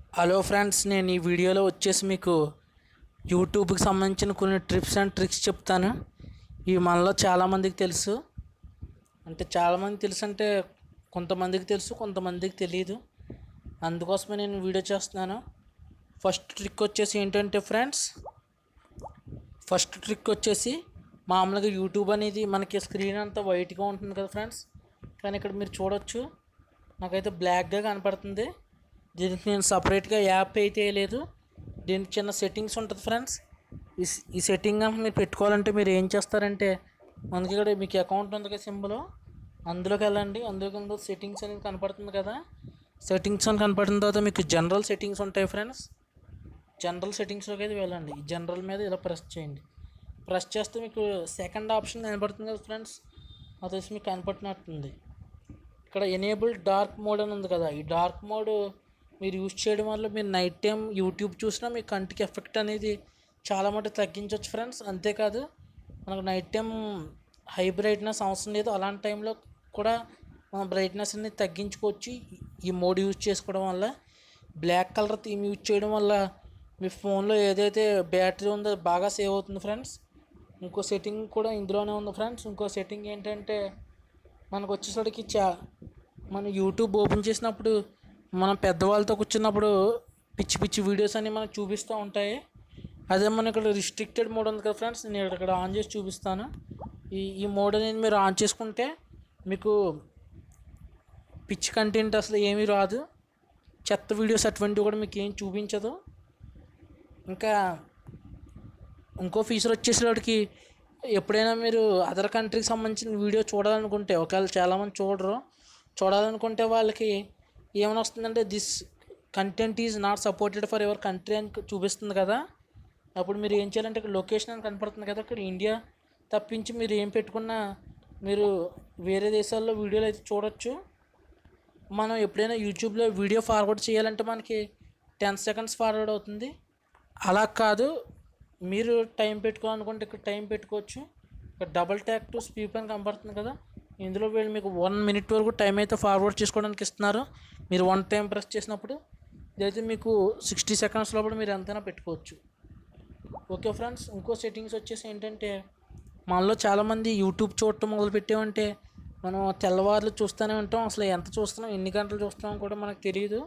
hello friends నేను ఈ వీడియోలో వచ్చేసి మీకు యూట్యూబ్కి సంబంధించిన కొన్ని ట్రిప్స్ అండ్ ట్రిక్స్ చెప్తాను ఇవి మనలో చాలామందికి తెలుసు అంటే చాలామందికి తెలుసు అంటే కొంతమందికి తెలుసు కొంతమందికి తెలియదు అందుకోసమే నేను వీడియో చేస్తున్నాను ఫస్ట్ ట్రిక్ వచ్చేసి ఏంటంటే ఫ్రెండ్స్ ఫస్ట్ ట్రిక్ వచ్చేసి మామూలుగా యూట్యూబ్ అనేది మనకి స్క్రీన్ అంతా వైట్గా ఉంటుంది కదా ఫ్రెండ్స్ కానీ ఇక్కడ మీరు చూడొచ్చు నాకైతే బ్లాక్గా కనపడుతుంది దీనికి నేను సపరేట్గా యాప్ అయితే లేదు దీనికి చిన్న సెట్టింగ్స్ ఉంటుంది ఫ్రెండ్స్ ఈ స్- ఈ సెట్టింగ్ కనుక మీరు పెట్టుకోవాలంటే మీరు ఏం చేస్తారంటే మనకి ఇక్కడ మీకు అకౌంట్ ఉంది కదా సింబల్ అందులోకి వెళ్ళండి అందులో కింద సెట్టింగ్స్ అనేది కనపడుతుంది కదా సెట్టింగ్స్ అని కనపడిన తర్వాత మీకు జనరల్ సెట్టింగ్స్ ఉంటాయి ఫ్రెండ్స్ జనరల్ సెట్టింగ్స్లోకి అయితే వెళ్ళండి ఈ జనరల్ మీద ఇలా ప్రెస్ చేయండి ప్రెస్ చేస్తే మీకు సెకండ్ ఆప్షన్ కనపడుతుంది కదా ఫ్రెండ్స్ అది వచ్చి మీకు కనపడినట్టుంది ఇక్కడ ఎనేబుల్ డార్క్ మోడ్ అని ఉంది కదా ఈ డార్క్ మోడ్ మీరు యూజ్ చేయడం వల్ల మీరు నైట్ టైం యూట్యూబ్ చూసినా మీ కంటికి ఎఫెక్ట్ అనేది చాలా మటుకు తగ్గించవచ్చు ఫ్రెండ్స్ అంతేకాదు మనకు నైట్ టైం హై బ్రైట్నెస్ అవసరం లేదు అలాంటి టైంలో కూడా మనం బ్రైట్నెస్ అనేది తగ్గించుకోవచ్చు ఈ మోడ్ యూజ్ చేసుకోవడం వల్ల బ్లాక్ కలర్ థీమ్ యూజ్ చేయడం వల్ల మీ ఫోన్లో ఏదైతే బ్యాటరీ ఉందో అది బాగా సేవ్ అవుతుంది ఫ్రెండ్స్ ఇంకో సెట్టింగ్ కూడా ఇందులోనే ఉంది ఫ్రెండ్స్ ఇంకో సెట్టింగ్ ఏంటంటే మనకు వచ్చేసరికి చా మన యూట్యూబ్ ఓపెన్ చేసినప్పుడు మనం పెద్దవాళ్ళతో కూర్చున్నప్పుడు పిచ్చి పిచ్చి వీడియోస్ అన్ని మనకు చూపిస్తూ ఉంటాయి అదే మన ఇక్కడ రిస్ట్రిక్టెడ్ మోడ్ ఉంది కదా ఫ్రెండ్స్ నేను ఇక్కడ ఆన్ చేసి చూపిస్తాను ఈ ఈ మోడ్ అనేది మీరు ఆన్ చేసుకుంటే మీకు పిచ్చి కంటెంట్ అసలు ఏమీ రాదు చెత్త వీడియోస్ అటువంటివి కూడా మీకు ఏం చూపించదు ఇంకా ఇంకో ఫీచర్ వచ్చేసేవాడికి ఎప్పుడైనా మీరు అదర్ కంట్రీకి సంబంధించిన వీడియో చూడాలనుకుంటే ఒకవేళ చాలామంది చూడరు చూడాలనుకుంటే వాళ్ళకి ఏమైనా వస్తుందంటే this content is not supported for ever country అని చూపిస్తుంది కదా అప్పుడు మీరు ఏం చేయాలంటే ఇక్కడ లొకేషన్ అని కనపడుతుంది కదా ఇక్కడ ఇండియా తప్పించి మీరు ఏం పెట్టుకున్నా మీరు వేరే దేశాల్లో వీడియోలు అయితే చూడొచ్చు మనం ఎప్పుడైనా యూట్యూబ్లో వీడియో ఫార్వర్డ్ చేయాలంటే మనకి టెన్ సెకండ్స్ ఫార్వర్డ్ అవుతుంది అలా కాదు మీరు టైం పెట్టుకోవాలనుకుంటే ఇక్కడ టైం పెట్టుకోవచ్చు ఇక్కడ డబల్ ట్యాక్ టు స్పీప్ అని కనబడుతుంది కదా ఇందులో వీళ్ళు మీకు వన్ మినిట్ వరకు టైం అయితే ఫార్వర్డ్ చేసుకోవడానికి ఇస్తున్నారు మీరు వన్ టైం ప్రెస్ చేసినప్పుడు ఇదైతే మీకు సిక్స్టీ సెకండ్స్ లోపల మీరు ఎంతైనా పెట్టుకోవచ్చు ఓకే ఫ్రెండ్స్ ఇంకో సెట్టింగ్స్ వచ్చేసి ఏంటంటే మనలో చాలామంది యూట్యూబ్ చూడటం మొదలు పెట్టామంటే మనం తెల్లవారులు చూస్తూనే ఉంటాం అసలు ఎంత చూస్తున్నాం ఎన్ని గంటలు చూస్తున్నాం కూడా మనకు తెలియదు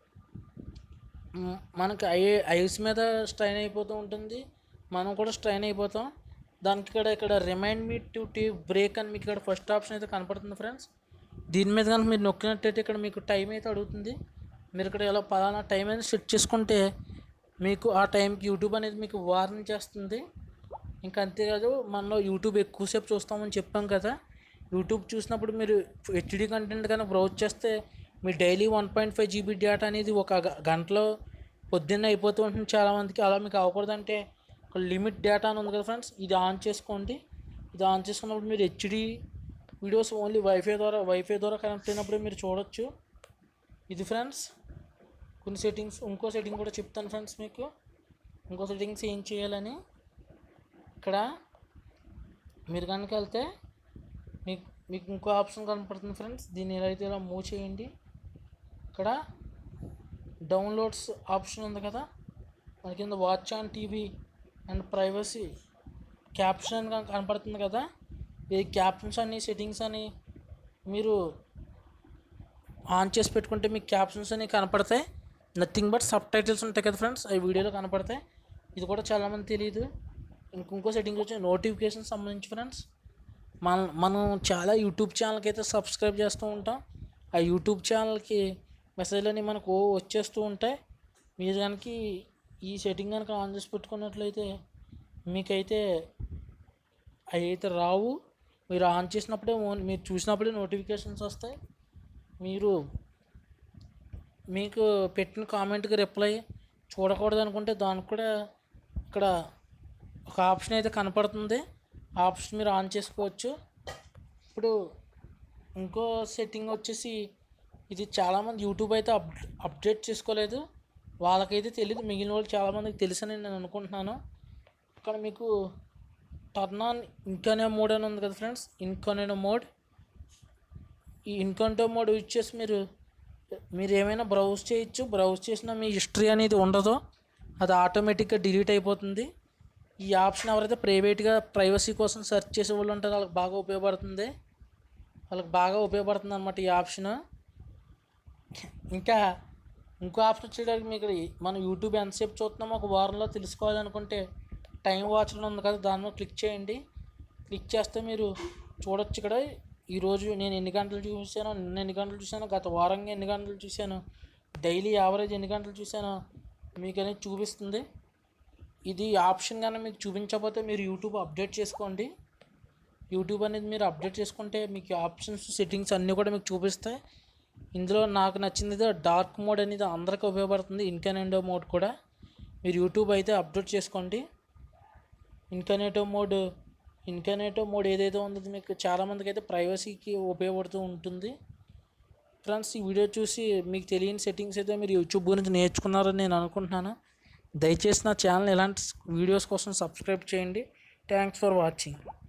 మ్, మనకి ఐ ఐస్ మీద స్ట్రైన్ అయిపోతూ ఉంటుంది మనం కూడా స్ట్రైన్ అయిపోతాం దానికి ఇక్కడ ఇక్కడ remind me to tea break అని మీకు ఇక్కడ ఫస్ట్ ఆప్షన్ అయితే కనపడుతుంది ఫ్రెండ్స్ దీని మీద కనుక మీరు నొక్కినట్టయితే ఇక్కడ మీకు టైం అయితే అడుగుతుంది మీరు ఇక్కడ ఇలా పలానా టైం అనేది సెట్ చేసుకుంటే మీకు ఆ టైంకి యూట్యూబ్ అనేది మీకు వార్నింగ్ చేస్తుంది ఇంకా అంతేకాదు మనలో యూట్యూబ్ ఎక్కువసేపు చూస్తామని చెప్పాం కదా యూట్యూబ్ చూసినప్పుడు మీరు హెచ్డి కంటెంట్ కనుక బ్రౌజ్ చేస్తే మీ daily one point five GB data అనేది ఒక గ- గంటలో పొద్దున్నే అయిపోతూ ఉంటుంది చాలామందికి అలా మీకు అవ్వకూడదంటే ఒక లిమిట్ డేటా అని ఉంది కదా ఫ్రెండ్స్ ఇది ఆన్ చేసుకోండి ఇది ఆన్ చేసుకున్నప్పుడు మీరు హెచ్డి వీడియోస్ ఓన్లీ వైఫై ద్వారా వైఫై ద్వారా కనెక్ట్ అయినప్పుడు మీరు చూడొచ్చు ఇది ఫ్రెండ్స్ కొన్ని సెట్టింగ్స్ ఇంకో సెట్టింగ్ కూడా చెప్తాను ఫ్రెండ్స్ మీకు ఇంకో సెట్టింగ్స్ ఏం చేయాలని ఇక్కడ మీరు కనుక వెళ్తే మీకు మీకు ఇంకో ఆప్షన్ కనపడుతుంది ఫ్రెండ్స్ దీన్ని ఎలా అయితే ఇలా మూవ్ చేయండి ఇక్కడ డౌన్లోడ్స్ ఆప్షన్ ఉంది కదా మన కింద watch on TV and privacy caption అని కన- కనపడుతుంది కదా ఈ క్యాప్షన్స్ అని సెట్టింగ్స్ అని మీరు ఆన్ చేసి పెట్టుకుంటే మీకు క్యాప్షన్స్ అనేవి కనపడతాయి నథింగ్ బట్ సబ్ టైటిల్స్ ఉంటాయి కదా ఫ్రెండ్స్ అవి వీడియోలో కనపడతాయి ఇది కూడా చాలామంది తెలియదు ఇంక ఇంకో సెట్టింగ్ వచ్చి నోటిఫికేషన్ సంబంధించి ఫ్రెండ్స్ మన మనం చాలా యూట్యూబ్ ఛానల్కి అయితే సబ్స్క్రైబ్ చేస్తూ ఉంటాం ఆ యూట్యూబ్ ఛానల్కి మెసేజ్లని మనకు ఓ వచ్చేస్తూ ఉంటాయి మీరు కనుక ఈ సెట్టింగ్ కనుక ఆన్ చేసి పెట్టుకున్నట్లయితే మీకైతే అవి అయితే రావు మీరు ఆన్ చేసినప్పుడే ఓన్ మీరు చూసినప్పుడే నోటిఫికేషన్స్ వస్తాయి మీరు మీకు పెట్టిన కామెంట్కి రిప్లై చూడకూడదు అనుకుంటే దానికి కూడా ఇక్కడ ఒక ఆప్షన్ అయితే కనపడుతుంది ఆ ఆప్షన్ మీరు ఆన్ చేసుకోవచ్చు ఇప్పుడు ఇంకో సెట్టింగ్ వచ్చేసి ఇది చాలామంది యూట్యూబ్ అయితే అప్ అప్డేట్ చేసుకోలేదు వాళ్ళకైతే తెలియదు మిగిలిన వాళ్ళు చాలామందికి తెలుసని నేను అనుకుంటున్నాను ఇక్కడ మీకు టర్న్ ఆన్ ఇంకనే మోడ్ అని ఉంది కదా ఫ్రెండ్స్ ఇన్కనే మోడ్ ఈ ఇన్కౌంటర్ మోడ్ యూజ్ చేసి మీరు మీరు ఏమైనా బ్రౌజ్ చేయొచ్చు బ్రౌజ్ చేసినా మీ హిస్టరీ అనేది ఉండదు అది ఆటోమేటిక్గా డిలీట్ అయిపోతుంది ఈ ఆప్షన్ ఎవరైతే ప్రైవేట్గా ప్రైవసీ కోసం సెర్చ్ చేసే వాళ్ళు ఉంటారో వాళ్ళకి బాగా ఉపయోగపడుతుంది వాళ్ళకి బాగా ఉపయోగపడుతుంది అనమాట ఈ ఆప్షన్ ఇంకా ఇంకో ఆప్షన్ వచ్చేటప్పటికి మీకు ఈ- మనం యూట్యూబ్ ఎంతసేపు చూస్తున్నామో ఒక వారంలో తెలుసుకోవాలనుకుంటే టైం వాచ్ అని ఉంది కదా దాని మీద క్లిక్ చేయండి క్లిక్ చేస్తే మీరు చూడొచ్చు ఇక్కడ ఈరోజు నేను ఎన్ని గంటలు చూశాను నిన్న ఎన్ని గంటలు చూశాను గత వారంగా ఎన్ని గంటలు చూశాను డైలీ యావరేజ్ ఎన్ని గంటలు చూశాను మీకు అనేది చూపిస్తుంది ఇది ఆప్షన్ కానీ మీకు చూపించకపోతే మీరు యూట్యూబ్ అప్డేట్ చేసుకోండి యూట్యూబ్ అనేది మీరు అప్డేట్ చేసుకుంటే మీకు ఆప్షన్స్ సెట్టింగ్స్ అన్నీ కూడా మీకు చూపిస్తాయి ఇందులో నాకు నచ్చింది డార్క్ మోడ్ అనేది అందరికీ ఉపయోగపడుతుంది ఇన్కనెండో మోడ్ కూడా మీరు యూట్యూబ్ అయితే అప్డేట్ చేసుకోండి ఇన్కనేటో మోడ్ ఇన్కనేటో మోడ్ ఏదైతే ఉందో అది మీకు చాలామందికి అయితే ప్రైవసీకి ఉపయోగపడుతూ ఉంటుంది ఫ్రెండ్స్ ఈ వీడియో చూసి మీకు తెలియని సెట్టింగ్స్ అయితే మీరు యూట్యూబ్ గురించి నేర్చుకున్నారని నేను అనుకుంటున్నాను దయచేసి నా ఛానల్ ఇలాంటి వీడియోస్ కోసం సబ్స్క్రైబ్ చేయండి థ్యాంక్స్ ఫర్ వాచింగ్